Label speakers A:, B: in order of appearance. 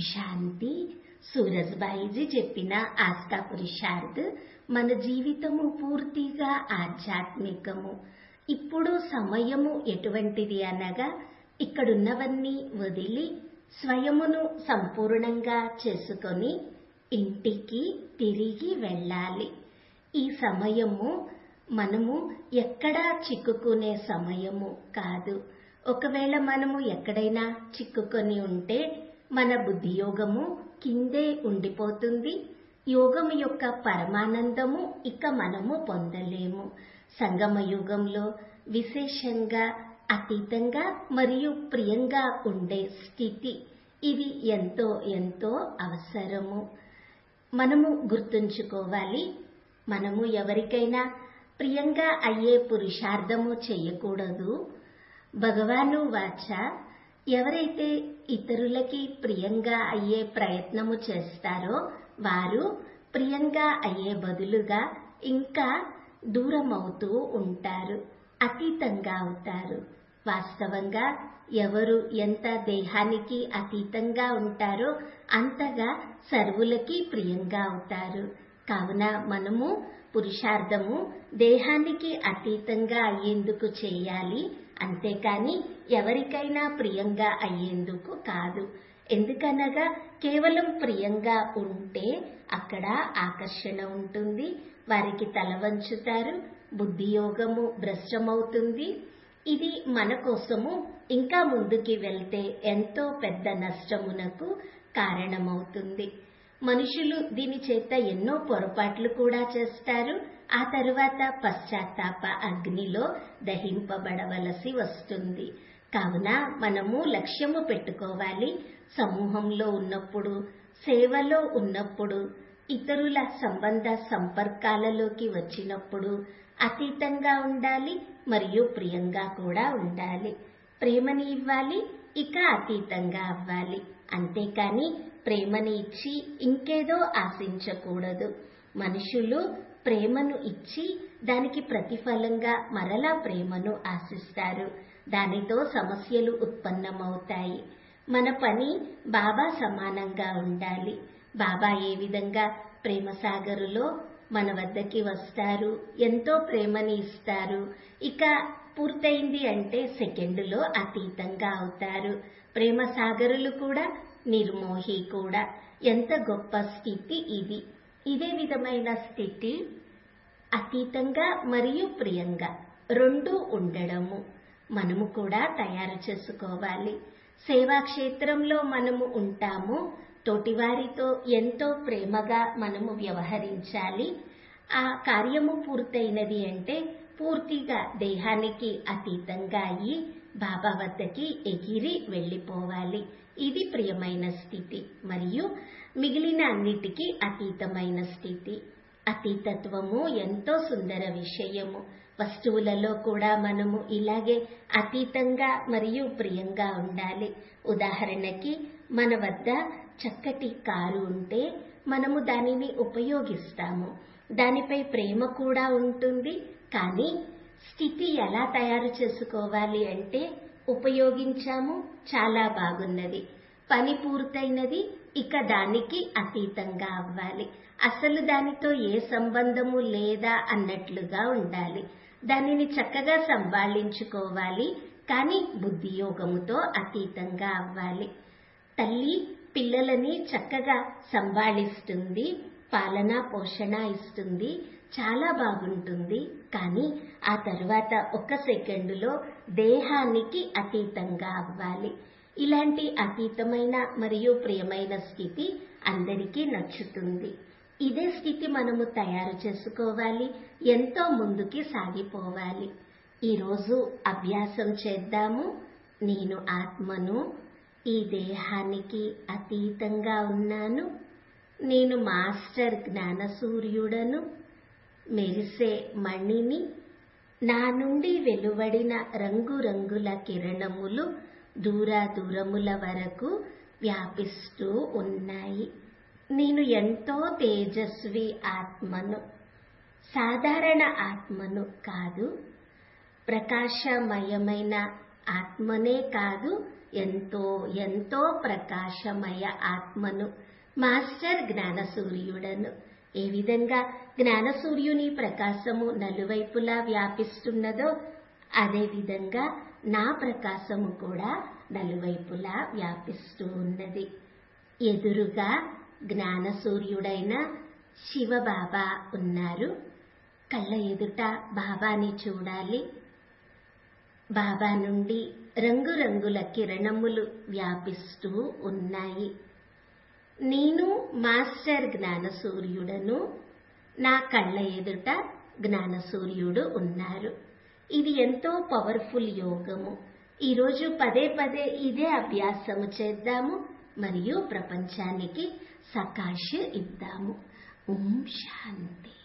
A: శాంతి సూరజ్బాయిజీ చెప్పిన ఆస్కా పురుషార్థ్ మన జీవితము పూర్తిగా ఆధ్యాత్మికము ఇప్పుడు సమయము ఎటువంటిది అనగా ఇక్కడున్నవన్నీ వదిలి స్వయమును సంపూర్ణంగా చేసుకొని ఇంటికి తిరిగి వెళ్ళాలి ఈ సమయము మనము ఎక్కడా చిక్కుకునే సమయము కాదు ఒకవేళ మనము ఎక్కడైనా చిక్కుకొని ఉంటే మన బుద్ధి యోగము కిందే ఉండిపోతుంది యోగము యొక్క పరమానందము ఇక మనము పొందలేము సంగమ యుగంలో విశేషంగా అతీతంగా మరియు ప్రియంగా ఉండే స్థితి ఇది ఎంతో ఎంతో అవసరము మనము గుర్తుంచుకోవాలి మనము ఎవరికైనా ప్రియంగా అయ్యే పురుషార్థము చేయకూడదు భగవాను వాచ ఎవరైతే ఇతరులకి ప్రియంగా అయ్యే ప్రయత్నము చేస్తారో వారు ప్రియంగా అయ్యే బదులుగా ఇంకా దూరం అవుతూ ఉంటారు అతీతంగా అవుతారు వాస్తవంగా ఎవరు ఎంత దేహానికి అతీతంగా ఉంటారో అంతగా సర్వులకి ప్రియంగా అవుతారు కావున మనము పురుషార్థము దేహానికి అతీతంగా అయ్యేందుకు చేయాలి అంతేకాని ఎవరికైనా ప్రియంగా అయ్యేందుకు కాదు ఎందుకనగా కేవలం ప్రియంగా ఉంటే అక్కడ ఆకర్షణ ఉంటుంది వారికి తల వంచుతారు బుద్ధి యోగము భ్రష్టమవుతుంది ఇది మన కోసము ఇంకా ముందుకి వెళ్తే ఎంతో పెద్ద నష్టమునకు కారణమవుతుంది మనుషులు దీని చేత ఎన్నో పొరపాట్లు కూడా చేస్తారు ఆ తరువాత పశ్చాత్తాప అగ్నిలో దహింపబడవలసి వస్తుంది కావున మనము లక్ష్యము పెట్టుకోవాలి సమూహంలో ఉన్నప్పుడు సేవలో ఉన్నప్పుడు ఇతరుల సంబంధ సంపర్కాలలోకి వచ్చినప్పుడు అతీతంగా ఉండాలి మరియు ప్రియంగా కూడా ఉండాలి ప్రేమని ఇవ్వాలి ఇక అతీతంగా అవ్వాలి అంతేకాని ప్రేమని ఇచ్చి ఇంకేదో ఆశించకూడదు మనుషులు ప్రేమను ఇచ్చి దానికి ప్రతిఫలంగా మరలా ప్రేమను ఆశిస్తారు దానితో సమస్యలు ఉత్పన్నమవుతాయి మన పని బాబా సమానంగా ఉండాలి బాబా ఏ విధంగా ప్రేమ సాగరులో మన వద్దకి వస్తారు ఎంతో ప్రేమని ఇస్తారు ఇక పూర్తయింది అంటే సెకండులో అతీతంగా అవుతారు ప్రేమ సాగరులు కూడా నిర్మోహి కూడా ఎంత గొప్ప స్థితి ఇది ఇదే విధమైన స్థితి అతీతంగా మరియు ప్రియంగా రెండు ఉండడము మనము కూడా తయారు చేసుకోవాలి సేవా క్షేత్రంలో మనము ఉంటాము తోటివారితో ఎంతో ప్రేమగా మనము వ్యవహరించాలి ఆ కార్యము పూర్తయినది అంటే పూర్తిగా దేహానికి అతీతంగా అయ్యి బాబా వద్దకి ఎగిరి వెళ్ళిపోవాలి ఇది ప్రియమైన స్థితి మరియు మిగిలిన అన్నిటికీ అతీతమైన స్థితి అతీతత్వము ఎంతో సుందర విషయము వస్తువులలో కూడా మనము ఇలాగే అతీతంగా మరియు ప్రియంగా ఉండాలి ఉదాహరణకి మన వద్ద చక్కటి కారు ఉంటే మనము దానిని ఉపయోగిస్తాము దానిపై ప్రేమ కూడా ఉంటుంది కానీ స్థితి ఎలా తయారు చేసుకోవాలి అంటే ఉపయోగించాము చాలా బాగున్నది పని పూర్తయినది ఇక దానికి అతీతంగా అవ్వాలి అసలు దానితో ఏ సంబంధము లేదా అన్నట్లుగా ఉండాలి దానిని చక్కగా సంభాళించుకోవాలి కానీ బుద్ధి యోగముతో అతీతంగా అవ్వాలి తల్లి పిల్లలని చక్కగా సంభాళిస్తుంది పాలన పోషణ ఇస్తుంది చాలా బాగుంటుంది కానీ ఆ తరువాత ఒక సెకండులో దేహానికి అతీతంగా అవ్వాలి ఇలాంటి అతీతమైన మరియు ప్రియమైన స్థితి అందరికీ నచ్చుతుంది ఇదే స్థితి మనము తయారు చేసుకోవాలి ఎంతో ముందుకి సాగిపోవాలి ఈరోజు అభ్యాసం చేద్దాము నేను ఆత్మను ఈ దేహానికి అతీతంగా ఉన్నాను నేను మాస్టర్ జ్ఞాన సూర్యుడను మెరిసే మణిని నా నుండి వెలువడిన రంగురంగుల కిరణములు దూర దూరముల వరకు వ్యాపిస్తూ ఉన్నాయి నేను ఎంతో తేజస్వి ఆత్మను సాధారణ ఆత్మను కాదు ప్రకాశమయమైన ఆత్మనే కాదు ఎంతో ఎంతో ప్రకాశమయ ఆత్మను మాస్టర్ జ్ఞానసూర్యుడను ఏ విధంగా జ్ఞానసూర్యుని ప్రకాశము నలువైపులా వ్యాపిస్తున్నదో అదే విధంగా నా ప్రకాశము కూడా నలువైపులా వ్యాపిస్తూ ఉన్నది ఎదురుగా జ్ఞానసూర్యుడైన శివబాబా ఉన్నారు కళ్ళ ఎదుట బాబాని చూడాలి బాబా నుండి రంగురంగుల కిరణములు వ్యాపిస్తూ ఉన్నాయి నేను మాస్టర్ జ్ఞానసూర్యుడను నా కళ్ళ ఎదుట జ్ఞానసూర్యుడు ఉన్నారు ఇది ఎంతో పవర్ఫుల్ యోగము ఈరోజు పదే పదే ఇదే అభ్యాసము చేద్దాము మరియు ప్రపంచానికి సకాష్ ఇద్దాము ఓం శాంతి